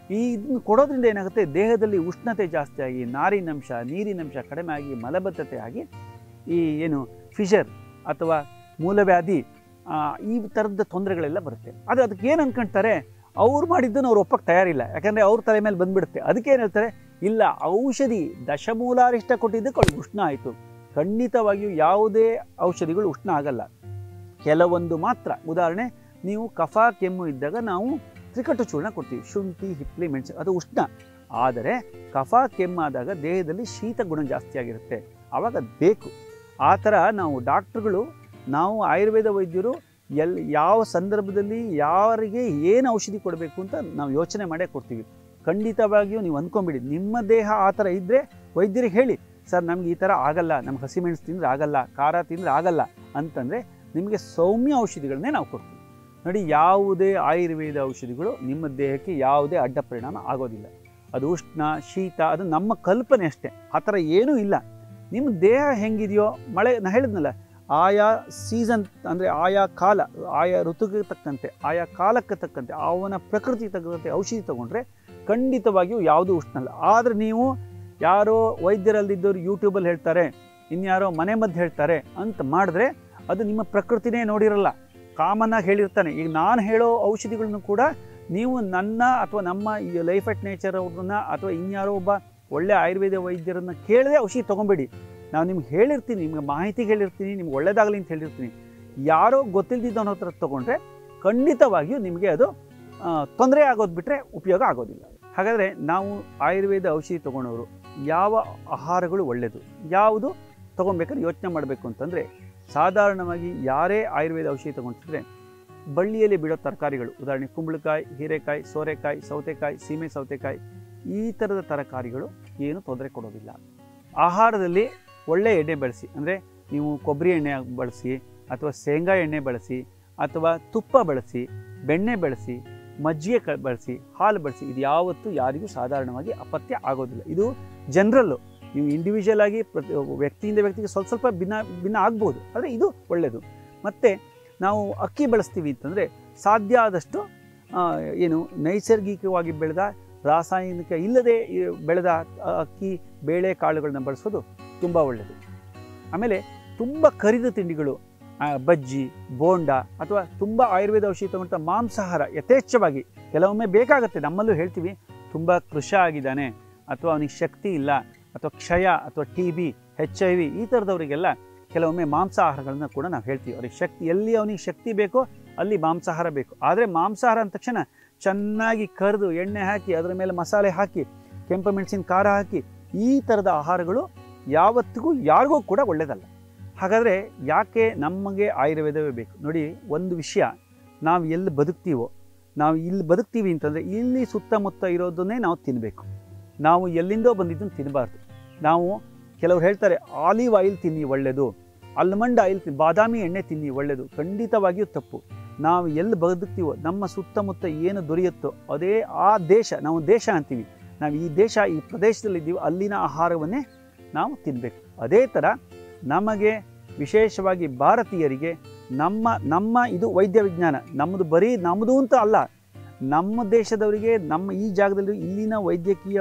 ಈ ಇದನ್ನು ಕೊಡೋದ್ರಿಂದ ಏನಾಗುತ್ತೆ ದೇಹದಲ್ಲಿ ಉಷ್ಣತೆ ಜಾಸ್ತಿ ಆಗಿ ನಾರಿನಂಶ ನೀರಿನಂಶ ಕಡಿಮೆ ಆಗಿ ಮಲಬದ್ಧತೆ ಆಗಿ ಈ ಏನು ಫಿಶರ್ ಅಥವಾ ಮೂಲವ್ಯಾಧಿ ಆ, ಈ ಥರದ ತೊಂದರೆಗಳೆಲ್ಲ ಬರುತ್ತೆ ಆದರೆ ಅದಕ್ಕೆ ಏನು ಅನ್ಕೊಂತಾರೆ ಅವ್ರು ಮಾಡಿದ್ದನ್ನು ಅವ್ರು ಒಪ್ಪಕ್ಕೆ ತಯಾರಿಲ್ಲ ಯಾಕಂದರೆ ಅವ್ರ ತಲೆ ಮೇಲೆ ಬಂದ್ಬಿಡುತ್ತೆ ಅದಕ್ಕೆ ಏನು ಹೇಳ್ತಾರೆ ಇಲ್ಲ ಔಷಧಿ ದಶಮೂಲಾರಿಷ್ಟ ಕೊಟ್ಟಿದ್ದಕ್ಕೆ ಅವ್ಳಿಗೆ ಉಷ್ಣ ಆಯಿತು ಖಂಡಿತವಾಗಿಯೂ ಯಾವುದೇ ಔಷಧಿಗಳು ಉಷ್ಣ ಆಗಲ್ಲ ಕೆಲವೊಂದು ಮಾತ್ರ ಉದಾಹರಣೆ ನೀವು ಕಫ ಕೆಮ್ಮು ಇದ್ದಾಗ ನಾವು ತ್ರಿಕಟು ಚೂರ್ಣ ಕೊಡ್ತೀವಿ ಶುಂಠಿ ಹಿಪ್ಲಿ ಮೆಣಸು ಅದು ಉಷ್ಣ ಆದರೆ ಕಫ ಕೆಮ್ಮಾದಾಗ ದೇಹದಲ್ಲಿ ಶೀತ ಗುಣ ಜಾಸ್ತಿ ಆಗಿರುತ್ತೆ ಆವಾಗ ಅದು ಬೇಕು ಆ ಥರ ನಾವು ಡಾಕ್ಟ್ರುಗಳು ನಾವು ಆಯುರ್ವೇದ ವೈದ್ಯರು ಎಲ್ ಯಾವ ಸಂದರ್ಭದಲ್ಲಿ ಯಾರಿಗೆ ಏನು ಔಷಧಿ ಕೊಡಬೇಕು ಅಂತ ನಾವು ಯೋಚನೆ ಮಾಡೇ ಕೊಡ್ತೀವಿ ಖಂಡಿತವಾಗಿಯೂ ನೀವು ಅಂದ್ಕೊಂಬಿಡಿ ನಿಮ್ಮ ದೇಹ ಆ ಥರ ಇದ್ದರೆ ವೈದ್ಯರಿಗೆ ಹೇಳಿ ಸರ್ ನಮ್ಗೆ ಈ ಥರ ಆಗಲ್ಲ ನಮ್ಗೆ ಹಸಿಮೆಣಸು ತಿಂದರೆ ಆಗಲ್ಲ ಖಾರ ತಿಂದರೆ ಆಗಲ್ಲ ಅಂತಂದರೆ ನಿಮಗೆ ಸೌಮ್ಯ ಔಷಧಿಗಳನ್ನೇ ನಾವು ಕೊಡ್ತೀವಿ ನೋಡಿ ಯಾವುದೇ ಆಯುರ್ವೇದ ಔಷಧಿಗಳು ನಿಮ್ಮ ದೇಹಕ್ಕೆ ಯಾವುದೇ ಅಡ್ಡ ಪರಿಣಾಮ ಆಗೋದಿಲ್ಲ ಅದು ಉಷ್ಣ ಶೀತ ಅದು ನಮ್ಮ ಕಲ್ಪನೆ ಅಷ್ಟೇ ಆ ಥರ ಏನೂ ಇಲ್ಲ ನಿಮ್ಮ ದೇಹ ಹೆಂಗಿದೆಯೋ ಮಳೆ ನಾ ಹೇಳಿದ್ನಲ್ಲ ಆಯಾ ಸೀಸನ್ ಅಂದರೆ ಆಯಾ ಕಾಲ ಆಯಾ ಋತುಗೆ ತಕ್ಕಂತೆ ಆಯಾ ಕಾಲಕ್ಕೆ ತಕ್ಕಂತೆ ಅವನ ಪ್ರಕೃತಿ ತಕ್ಕಂತೆ ಔಷಧಿ ತಗೊಂಡ್ರೆ ಖಂಡಿತವಾಗಿಯೂ ಯಾವುದೂ ಉಷ್ಣ ಅಲ್ಲ ಆದರೆ ನೀವು ಯಾರೋ ವೈದ್ಯರಲ್ಲಿದ್ದವರು ಯೂಟ್ಯೂಬಲ್ಲಿ ಹೇಳ್ತಾರೆ ಇನ್ಯಾರೋ ಮನೆ ಮದ್ದು ಹೇಳ್ತಾರೆ ಅಂತ ಮಾಡಿದ್ರೆ ಅದು ನಿಮ್ಮ ಪ್ರಕೃತಿನೇ ನೋಡಿರಲ್ಲ ಕಾಮನ್ನಾಗಿ ಹೇಳಿರ್ತಾನೆ ಈಗ ನಾನು ಹೇಳೋ ಔಷಧಿಗಳನ್ನು ಕೂಡ ನೀವು ನನ್ನ ಅಥವಾ ನಮ್ಮ ಈ ಲೈಫ್ ಅಟ್ ನೇಚರ್ ಅವ್ರನ್ನ ಅಥವಾ ಇನ್ಯಾರೋ ಒಬ್ಬ ಒಳ್ಳೆ ಆಯುರ್ವೇದ ವೈದ್ಯರನ್ನ ಕೇಳದೆ ಔಷಧಿ ತೊಗೊಬೇಡಿ ನಾವು ನಿಮ್ಗೆ ಹೇಳಿರ್ತೀನಿ ನಿಮ್ಗೆ ಮಾಹಿತಿ ಹೇಳಿರ್ತೀನಿ ನಿಮ್ಗೆ ಒಳ್ಳೇದಾಗಲಿ ಅಂತ ಹೇಳಿರ್ತೀನಿ ಯಾರೋ ಗೊತ್ತಿಲ್ದಿದ್ದವನ ಹತ್ರ ತೊಗೊಂಡ್ರೆ ಖಂಡಿತವಾಗಿಯೂ ನಿಮಗೆ ಅದು ತೊಂದರೆ ಆಗೋದು ಬಿಟ್ಟರೆ ಉಪಯೋಗ ಆಗೋದಿಲ್ಲ ಹಾಗಾದರೆ ನಾವು ಆಯುರ್ವೇದ ಔಷಧಿ ತೊಗೊಳೋರು ಯಾವ ಆಹಾರಗಳು ಒಳ್ಳೆಯದು ಯಾವುದು ತೊಗೊಬೇಕಾದ್ರೆ ಯೋಚನೆ ಮಾಡಬೇಕು ಅಂತಂದರೆ ಸಾಧಾರಣವಾಗಿ ಯಾರೇ ಆಯುರ್ವೇದ ಔಷಧಿ ತೊಗೊಳ್ತಿದ್ರೆ ಬಳ್ಳಿಯಲ್ಲಿ ಬಿಡೋ ತರಕಾರಿಗಳು ಉದಾಹರಣೆ ಕುಂಬಳಕಾಯಿ ಹೀರೆಕಾಯಿ ಸೋರೆಕಾಯಿ ಸೌತೆಕಾಯಿ ಸೀಮೆ ಸೌತೆಕಾಯಿ ಈ ಥರದ ತರಕಾರಿಗಳು ಏನು ತೊಂದರೆ ಕೊಡೋದಿಲ್ಲ ಆಹಾರದಲ್ಲಿ ಒಳ್ಳೆ ಎಣ್ಣೆ ಬಳಸಿ ಅಂದರೆ ನೀವು ಕೊಬ್ಬರಿ ಎಣ್ಣೆ ಬಳಸಿ ಅಥವಾ ಶೇಂಗಾ ಎಣ್ಣೆ ಬಳಸಿ ಅಥವಾ ತುಪ್ಪ ಬಳಸಿ ಬೆಣ್ಣೆ ಬಳಸಿ ಮಜ್ಜಿಗೆ ಕ ಬಳಸಿ ಹಾಲು ಬಳಸಿ ಇದು ಯಾವತ್ತೂ ಯಾರಿಗೂ ಸಾಧಾರಣವಾಗಿ ಅಪತ್ಯ ಆಗೋದಿಲ್ಲ ಇದು ಜನರಲ್ಲು ನೀವು ಇಂಡಿವಿಜುವಲ್ ಆಗಿ ಪ್ರತಿ ವ್ಯಕ್ತಿಯಿಂದ ವ್ಯಕ್ತಿಗೆ ಸ್ವಲ್ಪ ಸ್ವಲ್ಪ ಭಿನ್ನ ಭಿನ್ನ ಆಗ್ಬೋದು ಆದರೆ ಇದು ಒಳ್ಳೆಯದು ಮತ್ತು ನಾವು ಅಕ್ಕಿ ಬಳಸ್ತೀವಿ ಅಂತಂದರೆ ಸಾಧ್ಯ ಆದಷ್ಟು ಆ, ಏನು ನೈಸರ್ಗಿಕವಾಗಿ ಬೆಳೆದ ರಾಸಾಯನಿಕ ಇಲ್ಲದೆ ಈ ಬೆಳೆದ ಆ, ಅಕ್ಕಿ ಬೇಳೆ ಕಾಳುಗಳನ್ನ ಬಳಸೋದು ತುಂಬ ಒಳ್ಳೆಯದು ಆಮೇಲೆ ತುಂಬ ಕರಿದ ತಿಂಡಿಗಳು ಆ, ಬಜ್ಜಿ ಬೋಂಡ ಅಥವಾ ತುಂಬ ಆಯುರ್ವೇದ ಔಷಧಿ ತಗೊಂಡ ಮಾಂಸಾಹಾರ ಯಥೇಚ್ಛವಾಗಿ ಕೆಲವೊಮ್ಮೆ ಬೇಕಾಗುತ್ತೆ ನಮ್ಮಲ್ಲೂ ಹೇಳ್ತೀವಿ ತುಂಬ ಕೃಶ ಆಗಿದ್ದಾನೆ ಅಥವಾ ಅವನಿಗೆ ಶಕ್ತಿ ಇಲ್ಲ ಅಥವಾ ಕ್ಷಯ ಅಥವಾ T B H I V ಈ ಥರದವರಿಗೆಲ್ಲ ಕೆಲವೊಮ್ಮೆ ಮಾಂಸಾಹಾರಗಳನ್ನ ಕೂಡ ನಾವು ಹೇಳ್ತೀವಿ ಅವ್ರಿಗೆ ಶಕ್ತಿ ಎಲ್ಲಿ ಅವನಿಗೆ ಶಕ್ತಿ ಬೇಕೋ ಅಲ್ಲಿ ಮಾಂಸಾಹಾರ ಬೇಕು ಆದರೆ ಮಾಂಸಾಹಾರ ಅಂದ ತಕ್ಷಣ ಚೆನ್ನಾಗಿ ಕರೆದು ಎಣ್ಣೆ ಹಾಕಿ ಅದರ ಮೇಲೆ ಮಸಾಲೆ ಹಾಕಿ ಕೆಂಪು ಮೆಣಸಿನ ಖಾರ ಹಾಕಿ ಈ ಥರದ ಆಹಾರಗಳು ಯಾವತ್ತಿಗೂ ಯಾರಿಗೂ ಕೂಡ ಒಳ್ಳೆಯದಲ್ಲ ಹಾಗಾದರೆ ಯಾಕೆ ನಮಗೆ ಆಯುರ್ವೇದವೇ ಬೇಕು ನೋಡಿ ಒಂದು ವಿಷಯ ನಾವು ಎಲ್ಲಿ ಬದುಕ್ತೀವೋ ನಾವು ಇಲ್ಲಿ ಬದುಕ್ತೀವಿ ಅಂತಂದರೆ ಇಲ್ಲಿ ಸುತ್ತಮುತ್ತ ಇರೋದನ್ನೇ ನಾವು ತಿನ್ನಬೇಕು ನಾವು ಎಲ್ಲಿಂದೋ ಬಂದಿದ್ದನ್ನು ತಿನ್ನಬಾರ್ದು ನಾವು ಕೆಲವ್ರು ಹೇಳ್ತಾರೆ ಆಲಿವ್ ಆಯಿಲ್ ತಿನ್ನಿ ಒಳ್ಳೆಯದು ಆಲ್ಮಂಡ್ ಆಯಿಲ್ ತಿನ್ನಿ ಬಾದಾಮಿ ಎಣ್ಣೆ ತಿನ್ನಿ ಒಳ್ಳೆಯದು ಖಂಡಿತವಾಗಿಯೂ ತಪ್ಪು ನಾವು ಎಲ್ಲಿ ಬದುಕ್ತೀವೋ ನಮ್ಮ ಸುತ್ತಮುತ್ತ ಏನು ದೊರೆಯುತ್ತೋ ಅದೇ ಆ ದೇಶ ನಾವು ದೇಶ ಅಂತೀವಿ ನಾವು ಈ ದೇಶ ಈ ಪ್ರದೇಶದಲ್ಲಿದ್ದೀವೋ ಅಲ್ಲಿನ ಆಹಾರವನ್ನೇ ನಾವು ತಿನ್ನಬೇಕು ಅದೇ ಥರ ನಮಗೆ ವಿಶೇಷವಾಗಿ ಭಾರತೀಯರಿಗೆ ನಮ್ಮ ನಮ್ಮ ಇದು ವೈದ್ಯ ವಿಜ್ಞಾನ ನಮ್ಮದು ಬರೀ ನಮ್ಮದು ಅಂತ ಅಲ್ಲ ನಮ್ಮ ದೇಶದವರಿಗೆ ನಮ್ಮ ಈ ಜಾಗದಲ್ಲಿ ಇಲ್ಲಿನ ವೈದ್ಯಕೀಯ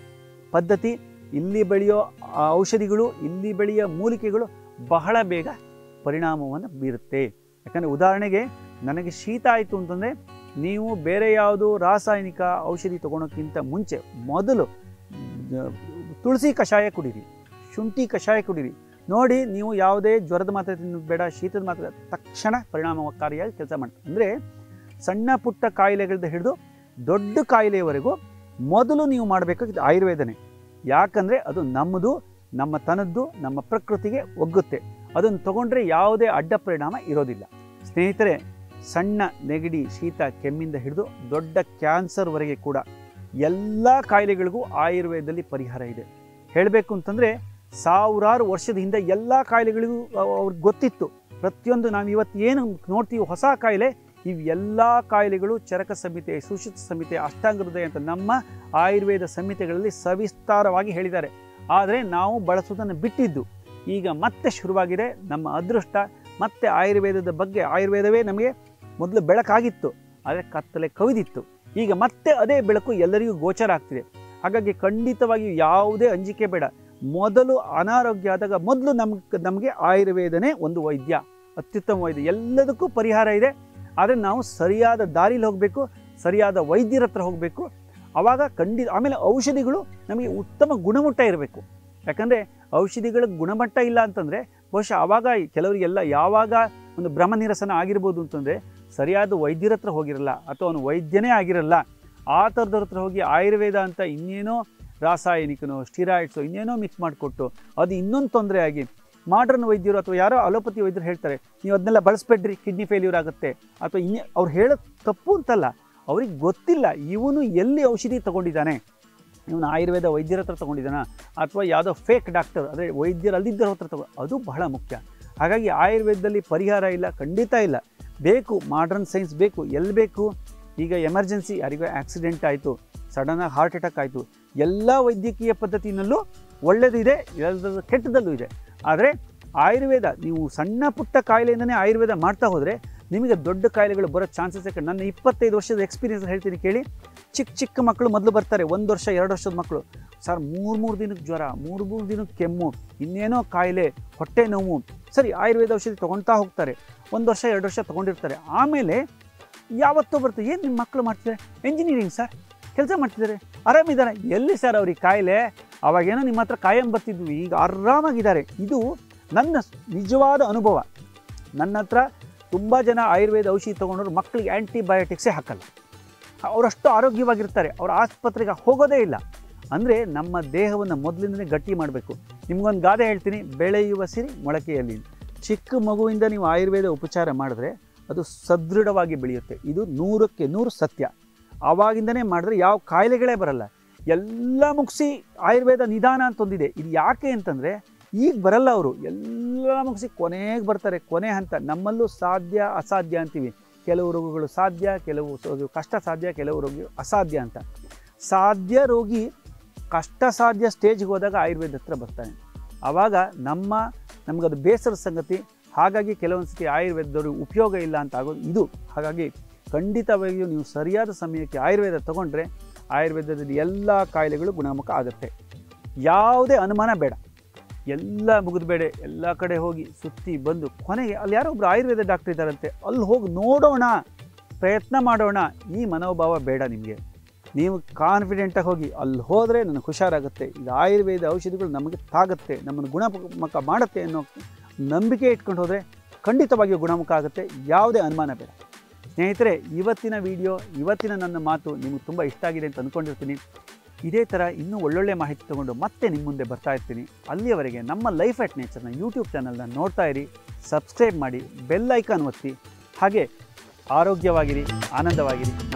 ಪದ್ಧತಿ ಇಲ್ಲಿ ಬೆಳೆಯೋ ಆ ಔಷಧಿಗಳು ಇಲ್ಲಿ ಬೆಳೆಯೋ ಮೂಲಿಕೆಗಳು ಬಹಳ ಬೇಗ ಪರಿಣಾಮವನ್ನು ಬೀರುತ್ತೆ ಯಾಕಂದರೆ ಉದಾಹರಣೆಗೆ ನನಗೆ ಶೀತ ಆಯಿತು ಅಂತಂದರೆ ನೀವು ಬೇರೆ ಯಾವುದು ರಾಸಾಯನಿಕ ಔಷಧಿ ತೊಗೊಳೋಕ್ಕಿಂತ ಮುಂಚೆ ಮೊದಲು ದ- ತುಳಸಿ ಕಷಾಯ ಕುಡೀರಿ ಶುಂಠಿ ಕಷಾಯ ಕುಡೀರಿ ನೋಡಿ ನೀವು ಯಾವುದೇ ಜ್ವರದ ಮಾತ್ರೆ ತಿನ್ನೋದು ಬೇಡ ಶೀತದ ಮಾತ್ರೆ ತಕ್ಷಣ ಪರಿಣಾಮಕಾರಿಯಾಗಿ ಕೆಲಸ ಮಾಡ್ತಾರೆ ಅಂದರೆ ಸಣ್ಣ ಪುಟ್ಟ ಕಾಯಿಲೆಗಳಿಂದ ಹಿಡಿದು ದೊಡ್ಡ ಕಾಯಿಲೆಯವರೆಗೂ ಮೊದಲು ನೀವು ಮಾಡಬೇಕಾಗಿದ್ದು ಆಯುರ್ವೇದನೆ ಯಾಕಂದರೆ ಅದು ನಮ್ಮದು ನಮ್ಮ ತನದ್ದು ನಮ್ಮ ಪ್ರಕೃತಿಗೆ ಒಗ್ಗುತ್ತೆ ಅದನ್ನು ತಗೊಂಡ್ರೆ ಯಾವುದೇ ಅಡ್ಡ ಪರಿಣಾಮ ಇರೋದಿಲ್ಲ ಸ್ನೇಹಿತರೆ ಸಣ್ಣ ನೆಗಡಿ ಶೀತ ಕೆಮ್ಮಿಂದ ಹಿಡಿದು ದೊಡ್ಡ ಕ್ಯಾನ್ಸರ್ವರೆಗೆ ಕೂಡ ಎಲ್ಲ ಕಾಯಿಲೆಗಳಿಗೂ ಆಯುರ್ವೇದದಲ್ಲಿ ಪರಿಹಾರ ಇದೆ ಹೇಳಬೇಕು ಅಂತಂದರೆ ಸಾವಿರಾರು ವರ್ಷದ ಹಿಂದೆ ಎಲ್ಲ ಕಾಯಿಲೆಗಳಿಗೂ ಅವ್- ಅವ್ರಿಗೆ ಗೊತ್ತಿತ್ತು ಪ್ರತಿಯೊಂದು ನಾವು ಇವತ್ತು ಏನು ನೋಡ್ತೀವಿ ಹೊಸ ಕಾಯಿಲೆ ಇವೆಲ್ಲ ಕಾಯಿಲೆಗಳು ಚರಕ ಸಂಹಿತೆ ಸುಶ್ರುತ ಸಂಹಿತೆ ಅಷ್ಟಾಂಗ ಹೃದಯ ಅಂತ ನಮ್ಮ ಆಯುರ್ವೇದ ಸಂಹಿತೆಗಳಲ್ಲಿ ಸವಿಸ್ತಾರವಾಗಿ ಹೇಳಿದ್ದಾರೆ ಆದರೆ ನಾವು ಬಳಸೋದನ್ನು ಬಿಟ್ಟಿದ್ದು ಈಗ ಮತ್ತೆ ಶುರುವಾಗಿದೆ ನಮ್ಮ ಅದೃಷ್ಟ ಮತ್ತೆ ಆಯುರ್ವೇದದ ಬಗ್ಗೆ ಆಯುರ್ವೇದವೇ ನಮಗೆ ಮೊದಲು ಬೆಳಕಾಗಿತ್ತು ಆದರೆ ಕತ್ತಲೆ ಕವಿದಿತ್ತು ಈಗ ಮತ್ತೆ ಅದೇ ಬೆಳಕು ಎಲ್ಲರಿಗೂ ಗೋಚರ ಆಗ್ತಿದೆ ಹಾಗಾಗಿ ಖಂಡಿತವಾಗಿಯೂ ಯಾವುದೇ ಅಂಜಿಕೆ ಬೇಡ ಮೊದಲು ಅನಾರೋಗ್ಯ ಆದಾಗ ಮೊದಲು ನಮ್ಗೆ ನಮಗೆ ಆಯುರ್ವೇದನೇ ಒಂದು ವೈದ್ಯ ಅತ್ಯುತ್ತಮ ವೈದ್ಯ ಎಲ್ಲದಕ್ಕೂ ಪರಿಹಾರ ಇದೆ ಆದರೆ ನಾವು ಸರಿಯಾದ ದಾರಿಲಿ ಹೋಗಬೇಕು ಸರಿಯಾದ ವೈದ್ಯರ ಹತ್ರ ಹೋಗಬೇಕು ಆವಾಗ ಖಂಡಿತ ಆಮೇಲೆ ಔಷಧಿಗಳು ನಮಗೆ ಉತ್ತಮ ಗುಣಮಟ್ಟ ಇರಬೇಕು ಯಾಕಂದರೆ ಔಷಧಿಗಳ ಗುಣಮಟ್ಟ ಇಲ್ಲ ಅಂತಂದರೆ ಬಹುಶಃ ಆವಾಗ ಕೆಲವರಿಗೆಲ್ಲ ಯಾವಾಗ ಒಂದು ಭ್ರಮ ನಿರಸನ ಆಗಿರ್ಬೋದು ಅಂತಂದರೆ ಸರಿಯಾದ ವೈದ್ಯರ ಹತ್ರ ಹೋಗಿರಲ್ಲ ಅಥವಾ ಅವನು ವೈದ್ಯನೇ ಆಗಿರಲ್ಲ ಆ ಥರದವ್ರ ಹತ್ರ ಹೋಗಿ ಆಯುರ್ವೇದ ಅಂತ ಇನ್ನೇನೋ ರಾಸಾಯನಿಕನೋ ಸ್ಟಿರಾಯ್ಡ್ಸು ಇನ್ನೇನೋ ಮಿಕ್ಸ್ ಮಾಡಿಕೊಟ್ಟು ಅದು ಇನ್ನೊಂದು ತೊಂದರೆ ಆಗಿ ಮಾಡ್ರನ್ ವೈದ್ಯರು ಅಥವಾ ಯಾರೋ ಅಲೋಪತಿ ವೈದ್ಯರು ಹೇಳ್ತಾರೆ ನೀವು ಅದನ್ನೆಲ್ಲ ಬಳಸ್ಬೇಡ್ರಿ ಕಿಡ್ನಿ ಫೇಲ್ಯೂರ್ ಆಗುತ್ತೆ ಅಥವಾ ಇನ್ನೇ ಅವ್ರು ಹೇಳೋದು ತಪ್ಪು ಅಂತಲ್ಲ ಅವ್ರಿಗೆ ಗೊತ್ತಿಲ್ಲ ಇವನು ಎಲ್ಲಿ ಔಷಧಿ ತಗೊಂಡಿದ್ದಾನೆ ಇವನು ಆಯುರ್ವೇದ ವೈದ್ಯರ ಹತ್ರ ತಗೊಂಡಿದ್ದಾನ ಅಥವಾ ಯಾವುದೋ ಫೇಕ್ ಡಾಕ್ಟರ್ ಅಂದರೆ ವೈದ್ಯರು ಅಲ್ಲಿದ್ದರ ಹತ್ರ ತಗೋ ಅದು ಬಹಳ ಮುಖ್ಯ ಹಾಗಾಗಿ ಆಯುರ್ವೇದದಲ್ಲಿ ಪರಿಹಾರ ಇಲ್ಲ ಖಂಡಿತ ಇಲ್ಲ ಬೇಕು ಮಾಡ್ರನ್ ಸೈನ್ಸ್ ಬೇಕು ಎಲ್ಲಿ ಬೇಕು ಈಗ ಎಮರ್ಜೆನ್ಸಿ ಯಾರಿಗೋ ಆಕ್ಸಿಡೆಂಟ್ ಆಯಿತು ಸಡನ್ನಾಗಿ ಹಾರ್ಟ್ ಅಟ್ಯಾಕ್ ಆಯಿತು ಎಲ್ಲ ವೈದ್ಯಕೀಯ ಪದ್ಧತಿನಲ್ಲೂ ಒಳ್ಳೆಯದು ಇದೆ ಎಲ್ಲದ ಕೆಟ್ಟದಲ್ಲೂ ಇದೆ ಆದರೆ ಆಯುರ್ವೇದ ನೀವು ಸಣ್ಣ ಪುಟ್ಟ ಕಾಯಿಲೆಯಿಂದನೇ ಆಯುರ್ವೇದ ಮಾಡ್ತಾ ಹೋದರೆ ನಿಮಗೆ ದೊಡ್ಡ ಕಾಯಿಲೆಗಳು ಬರೋ ಚಾನ್ಸಸ್ ಯಾಕೆ ನನ್ನ ಇಪ್ಪತ್ತೈದು ವರ್ಷದ ಎಕ್ಸ್ಪೀರಿಯನ್ಸ್ ಹೇಳ್ತೀನಿ ಕೇಳಿ ಚಿಕ್ಕ ಚಿಕ್ಕ ಮಕ್ಕಳು ಮೊದಲು ಬರ್ತಾರೆ ಒಂದು ವರ್ಷ ಎರಡು ವರ್ಷದ ಮಕ್ಕಳು ಸರ್ ಮೂರು ಮೂರು ದಿನಕ್ಕೆ ಜ್ವರ ಮೂರು ಮೂರು ದಿನಕ್ಕೆ ಕೆಮ್ಮು ಇನ್ನೇನೋ ಕಾಯಿಲೆ ಹೊಟ್ಟೆ ನೋವು ಸರಿ ಆಯುರ್ವೇದ ಔಷಧಿ ತೊಗೊಳ್ತಾ ಹೋಗ್ತಾರೆ ಒಂದು ವರ್ಷ ಎರಡು ವರ್ಷ ತೊಗೊಂಡಿರ್ತಾರೆ ಆಮೇಲೆ ಯಾವತ್ತೋ ಬರ್ತದೆ ಏನು ನಿಮ್ಮ ಮಕ್ಕಳು ಮಾಡ್ತಿದ್ದಾರೆ ಎಂಜಿನಿಯರಿಂಗ್ ಸರ್ ಕೆಲಸ ಮಾಡ್ತಿದ್ದಾರೆ ಆರಾಮಿದ್ದಾರೆ ಎಲ್ಲಿ ಸರ್ ಅವ್ರಿಗೆ ಕಾಯಿಲೆ ಅವಾಗೇನೋ ನಿಮ್ಮ ಹತ್ರ ಕಾಯಂ ಬರ್ತಿದ್ವಿ ಈಗ ಆರಾಮಾಗಿದ್ದಾರೆ ಇದು ನನ್ನ ನಿಜವಾದ ಅನುಭವ ನನ್ನ ಹತ್ರ ತುಂಬ ಜನ ಆಯುರ್ವೇದ ಔಷಧಿ ತೊಗೊಂಡ್ರು ಮಕ್ಕಳಿಗೆ ಆ್ಯಂಟಿಬಯೋಟಿಕ್ಸೇ ಹಾಕಲ್ಲ ಅವರಷ್ಟು ಆರೋಗ್ಯವಾಗಿರ್ತಾರೆ ಅವ್ರ ಆಸ್ಪತ್ರೆಗೆ ಹೋಗೋದೇ ಇಲ್ಲ ಅಂದರೆ ನಮ್ಮ ದೇಹವನ್ನು ಮೊದಲಿಂದಲೇ ಗಟ್ಟಿ ಮಾಡಬೇಕು ನಿಮ್ಗೊಂದು ಗಾದೆ ಹೇಳ್ತೀನಿ ಬೆಳೆಯುವ ಸಿರಿ ಮೊಳಕೆಯಲ್ಲಿ ಚಿಕ್ಕ ಮಗುವಿಂದ ನೀವು ಆಯುರ್ವೇದ ಉಪಚಾರ ಮಾಡಿದ್ರೆ ಅದು ಸದೃಢವಾಗಿ ಬೆಳೆಯುತ್ತೆ ಇದು ನೂರಕ್ಕೆ ನೂರು ಸತ್ಯ ಆವಾಗಿಂದನೇ ಮಾಡಿದ್ರೆ ಯಾವ ಕಾಯಿಲೆಗಳೇ ಬರಲ್ಲ ಎಲ್ಲ ಮುಗಿಸಿ ಆಯುರ್ವೇದ ನಿಧಾನ ಅಂತ ಒಂದಿದೆ ಇದು ಯಾಕೆ ಅಂತಂದರೆ ಈಗ ಬರಲ್ಲ ಅವರು ಎಲ್ಲ ಮುಗಿಸಿ ಕೊನೆಗೆ ಬರ್ತಾರೆ ಕೊನೆ ಹಂತ ನಮ್ಮಲ್ಲೂ ಸಾಧ್ಯ ಅಸಾಧ್ಯ ಅಂತೀವಿ ಕೆಲವು ರೋಗಗಳು ಸಾಧ್ಯ ಕೆಲವು ಸ- ಕಷ್ಟ ಸಾಧ್ಯ ಕೆಲವು ರೋಗಿ ಅಸಾಧ್ಯ ಅಂತ ಸಾಧ್ಯ ರೋಗಿ ಕಷ್ಟ ಸಾಧ್ಯ ಸ್ಟೇಜ್ಗೆ ಹೋದಾಗ ಆಯುರ್ವೇದ ಹತ್ರ ಬರ್ತಾನೆ ಆವಾಗ ನಮ್ಮ ನಮಗದು ಬೇಸರದ ಸಂಗತಿ ಹಾಗಾಗಿ ಕೆಲವೊಂದು ಸತಿ ಆಯುರ್ವೇದದವ್ರಿಗೆ ಉಪಯೋಗ ಇಲ್ಲ ಅಂತ ಆಗೋದು ಇದು ಹಾಗಾಗಿ ಖಂಡಿತವಾಗಿಯೂ ನೀವು ಸರಿಯಾದ ಸಮಯಕ್ಕೆ ಆಯುರ್ವೇದ ತಗೊಂಡ್ರೆ ಆಯುರ್ವೇದದಲ್ಲಿ ಎಲ್ಲ ಕಾಯಿಲೆಗಳು ಗುಣಮುಖ ಆಗುತ್ತೆ ಯಾವುದೇ ಅನುಮಾನ ಬೇಡ ಎಲ್ಲ ಮುಗಿದ್ಬೇಡ ಎಲ್ಲ ಕಡೆ ಹೋಗಿ ಸುತ್ತಿ ಬಂದು ಕೊನೆಗೆ ಅಲ್ಲಿ ಯಾರೋ ಒಬ್ರು ಆಯುರ್ವೇದ ಡಾಕ್ಟರ್ ಇದ್ದಾರಂತೆ ಅಲ್ಲಿ ಹೋಗಿ ನೋಡೋಣ ಪ್ರಯತ್ನ ಮಾಡೋಣ ಈ ಮನೋಭಾವ ಬೇಡ ನಿಮಗೆ ನೀವು ಕಾನ್ಫಿಡೆಂಟಾಗಿ ಹೋಗಿ ಅಲ್ಲಿ ಹೋದರೆ ನನಗೆ ಹುಷಾರಾಗುತ್ತೆ ಇದು ಆಯುರ್ವೇದ ಔಷಧಿಗಳು ನಮಗೆ ತಾಗುತ್ತೆ ನಮ್ಮನ್ನು ಗುಣಮುಖ ಮಾಡುತ್ತೆ ಅನ್ನೋ ನಂಬಿಕೆ ಇಟ್ಕೊಂಡು ಹೋದರೆ ಖಂಡಿತವಾಗಿಯೂ ಗುಣಮುಖ ಆಗುತ್ತೆ ಯಾವುದೇ ಅನುಮಾನ ಬೇಡ ಸ್ನೇಹಿತರೆ ಇವತ್ತಿನ ವಿಡಿಯೋ ಇವತ್ತಿನ ನನ್ನ ಮಾತು ನಿಮಗೆ ತುಂಬ ಇಷ್ಟ ಆಗಿದೆ ಅಂತ ಅಂದ್ಕೊಂಡಿರ್ತೀನಿ ಇದೇ ಥರ ಇನ್ನೂ ಒಳ್ಳೊಳ್ಳೆ ಮಾಹಿತಿ ತೊಗೊಂಡು ಮತ್ತೆ ನಿಮ್ಮ ಮುಂದೆ ಬರ್ತಾ ಇರ್ತೀನಿ ಅಲ್ಲಿಯವರೆಗೆ ನಮ್ಮ ಲೈಫ್ ಅಟ್ ನೇಚರ್ನ ಯೂಟ್ಯೂಬ್ ಚಾನಲ್ನ ನೋಡ್ತಾ ಇರಿ ಸಬ್ಸ್ಕ್ರೈಬ್ ಮಾಡಿ ಬೆಲ್ ಐಕಾನ್ ಒತ್ತಿ ಹಾಗೆ ಆರೋಗ್ಯವಾಗಿರಿ ಆನಂದವಾಗಿರಿ